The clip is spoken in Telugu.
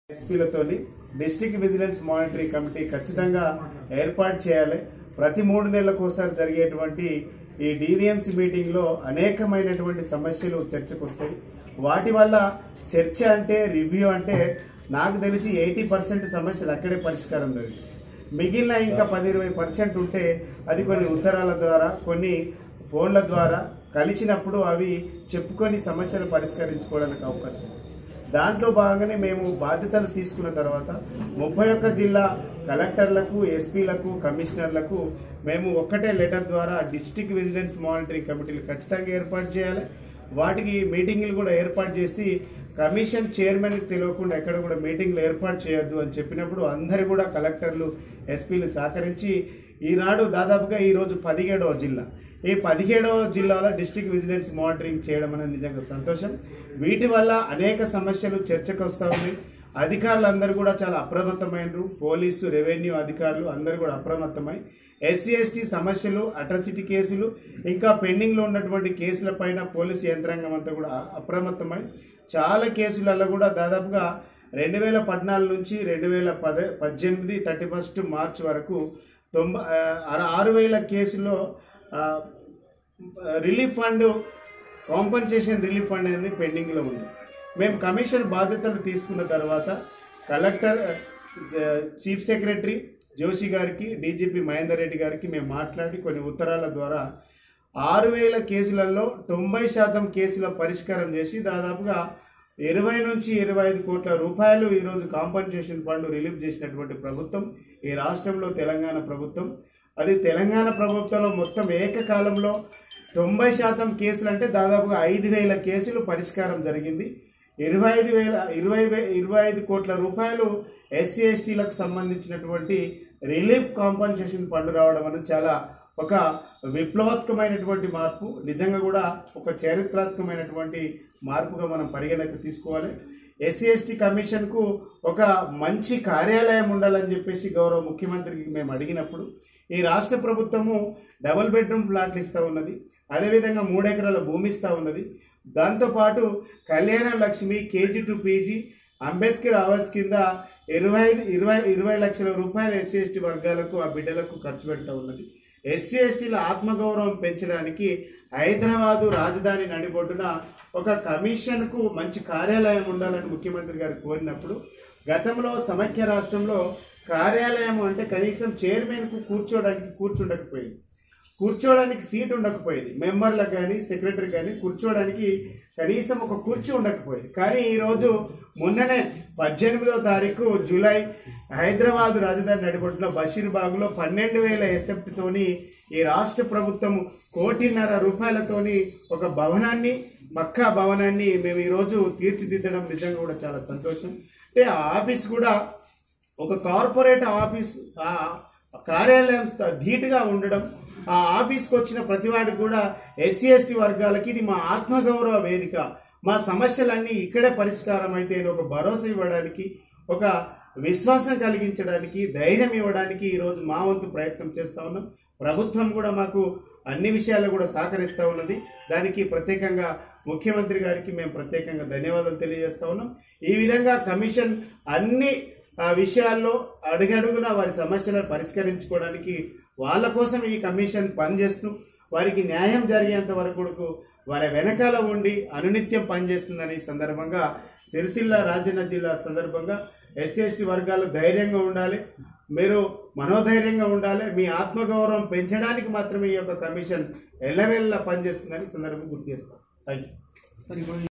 ఎస్పీలతోని డిస్టిక్ విజిలెన్స్ మానిటరింగ్ కమిటీ ఖచ్చితంగా ఏర్పాటు చేయాలి ప్రతి మూడు నెలలకు ఒకసారి జరిగేటువంటి ఈ డివిఎంసీ మీటింగ్లో అనేకమైనటువంటి సమస్యలు చర్చకు వస్తాయి వాటి వల్ల చర్చ అంటే రివ్యూ అంటే నాకు తెలిసి ఎయిటీ పర్సెంట్ సమస్యలు అక్కడే పరిష్కారం జరిగింది మిగిలిన ఇంకా పది ఇరవై పర్సెంట్ ఉంటే అది కొన్ని ఉత్తరాల ద్వారా కొన్ని ఫోన్ల ద్వారా కలిసినప్పుడు అవి చెప్పుకొని సమస్యలు పరిష్కరించుకోవడానికి అవకాశం ఉంది దాంట్లో భాగంగానే మేము బాధ్యతలు తీసుకున్న తర్వాత ముప్పై ఒక్క జిల్లా కలెక్టర్లకు ఎస్పీలకు కమిషనర్లకు మేము ఒక్కటే లెటర్ ద్వారా డిస్టిక్ విజిలెన్స్ మానిటరింగ్ కమిటీలు ఖచ్చితంగా ఏర్పాటు చేయాలి వాటికి మీటింగ్లు కూడా ఏర్పాటు చేసి కమిషన్ చైర్మన్కి తెలియకుండా ఎక్కడ కూడా మీటింగ్లు ఏర్పాటు చేయొద్దు అని చెప్పినప్పుడు అందరు కూడా కలెక్టర్లు ఎస్పీలు సహకరించి ఈనాడు దాదాపుగా ఈరోజు పదిహేడవ జిల్లా ఈ పదిహేడవ జిల్లాలో డిస్టిక్ విజిలెన్స్ మానిటరింగ్ చేయడం అనేది నిజంగా సంతోషం వీటి వల్ల అనేక సమస్యలు చర్చకు వస్తూ ఉన్నాయి అధికారులందరూ కూడా చాలా అప్రమత్తమైనరు పోలీసు రెవెన్యూ అధికారులు అందరూ కూడా అప్రమత్తమై ఎస్సీ ఎస్టీ సమస్యలు అట్రసిటీ కేసులు ఇంకా పెండింగ్లో ఉన్నటువంటి కేసుల పైన పోలీసు యంత్రాంగం అంతా కూడా అప్రమత్తమై చాలా కేసులలో కూడా దాదాపుగా రెండు వేల పద్నాలుగు నుంచి రెండు వేల పద పద్దెనిమిది థర్టీ ఫస్ట్ మార్చ్ వరకు తొంభై ఆ, ఆరు వేల కేసుల్లో ఆ, relief fund compensation relief fund అనేది పెండింగ్లో ఉంది మేము కమిషన్ బాధ్యతలు తీసుకున్న తర్వాత కలెక్టర్ జ- చీఫ్ సెక్రటరీ జోషి గారికి డీజీపీ మహేందర్ రెడ్డి గారికి మేము మాట్లాడి కొన్ని ఉత్తరాల ద్వారా ఆరు వేల కేసులలో తొంభై శాతం కేసుల పరిష్కారం చేసి దాదాపుగా ఇరవై నుంచి ఇరవై ఐదు కోట్ల రూపాయలు ఈరోజు కాంపన్సేషన్ ఫండ్ రిలీఫ్ చేసినటువంటి ప్రభుత్వం ఈ రాష్ట్రంలో తెలంగాణ ప్రభుత్వం అది తెలంగాణ ప్రభుత్వంలో మొత్తం ఏకకాలంలో తొంభై శాతం కేసులు అంటే దాదాపుగా ఐదు వేల కేసులు పరిష్కారం జరిగింది ఇరవై ఐదు వేల ఇరవై వే ఇరవై ఐదు కోట్ల రూపాయలు ఎస్సీ ఎస్టీలకు సంబంధించినటువంటి రిలీఫ్ కాంపన్సేషన్ ఫండ్ రావడం అనేది చాలా ఒక విప్లవాత్మకమైనటువంటి మార్పు నిజంగా కూడా ఒక చారిత్రాత్మకమైనటువంటి మార్పుగా మనం పరిగణకు తీసుకోవాలి ఎస్సీ ఎస్టీ కమిషన్కు ఒక మంచి కార్యాలయం ఉండాలని చెప్పేసి గౌరవ ముఖ్యమంత్రికి మేము అడిగినప్పుడు ఈ రాష్ట్ర ప్రభుత్వము డబుల్ బెడ్రూమ్ ప్లాట్లు ఇస్తూ ఉన్నది అదేవిధంగా మూడెకరాల భూమి ఇస్తూ ఉన్నది దాంతోపాటు Kalyana Lakshmi KG to PG Ambedkar Awas కింద ఇరవై ఐదు ఇరవై ఇరవై లక్షల రూపాయలు ఎస్సీ ఎస్టీ వర్గాలకు ఆ బిడ్డలకు ఖర్చు పెడతా ఉన్నది ఎస్సీ ఎస్టీల ఆత్మగౌరవం పెంచడానికి హైదరాబాదు రాజధాని నడిబొడ్డున ఒక కమిషన్కు మంచి కార్యాలయం ఉండాలని ముఖ్యమంత్రి గారు కోరినప్పుడు గతంలో సమైక్య రాష్ట్రంలో కార్యాలయం అంటే కనీసం చైర్మన్కు కూర్చోడానికి కూర్చుండకపోయింది కూర్చోవడానికి సీట్ ఉండకపోయేది మెంబర్లకు కానీ సెక్రటరీ కానీ కూర్చోవడానికి కనీసం ఒక కుర్చీ ఉండకపోయేది కానీ ఈరోజు మొన్ననే పద్దెనిమిదవ తారీఖు జూలై హైదరాబాద్ రాజధాని నడిబొట్టులో బషీర్బాగ్లో పన్నెండు వేల ఎస్ఎఫ్టీతోని ఈ రాష్ట్ర ప్రభుత్వం కోటిన్నర రూపాయలతోని ఒక భవనాన్ని మక్కా భవనాన్ని మేము ఈరోజు తీర్చిదిద్దడం నిజంగా కూడా చాలా సంతోషం అంటే ఆ ఆఫీస్ కూడా ఒక కార్పొరేట్ ఆఫీస్ ఆ కార్యాలయం స్థ- ధీటుగా ఉండడం ఆ ఆఫీస్కి వచ్చిన ప్రతివాడికి కూడా ఎస్సీ ఎస్టీ వర్గాలకి ఇది మా ఆత్మగౌరవ వేదిక మా సమస్యలన్నీ ఇక్కడే పరిష్కారం అయితే అని ఒక భరోసా ఇవ్వడానికి ఒక విశ్వాసం కలిగించడానికి ధైర్యం ఇవ్వడానికి ఈరోజు మా వంతు ప్రయత్నం చేస్తా ఉన్నాం ప్రభుత్వం కూడా మాకు అన్ని విషయాల్లో కూడా సహకరిస్తూ ఉన్నది దానికి ప్రత్యేకంగా ముఖ్యమంత్రి గారికి మేము ప్రత్యేకంగా ధన్యవాదాలు తెలియజేస్తా ఉన్నాం ఈ విధంగా కమిషన్ అన్ని ఆ విషయాల్లో అడుగడుగున వారి సమస్యలను పరిష్కరించుకోవడానికి వాళ్ళ కోసం ఈ కమిషన్ పనిచేస్తూ వారికి న్యాయం జరిగేంత వరకు కూడా వారి వెనకాల ఉండి అనునిత్యం పనిచేస్తుందని ఈ సందర్భంగా సిరిసిల్ల రాజన్న జిల్లా సందర్భంగా ఎస్సీ ఎస్టీ వర్గాలు ధైర్యంగా ఉండాలి మీరు మనోధైర్యంగా ఉండాలి మీ ఆత్మగౌరవం పెంచడానికి మాత్రమే ఈ యొక్క కమిషన్ ఎల్లవెల్లా పనిచేస్తుందని ఈ సందర్భంగా గుర్తు చేస్తాం థ్యాంక్ యూ సార్ ఇప్పుడు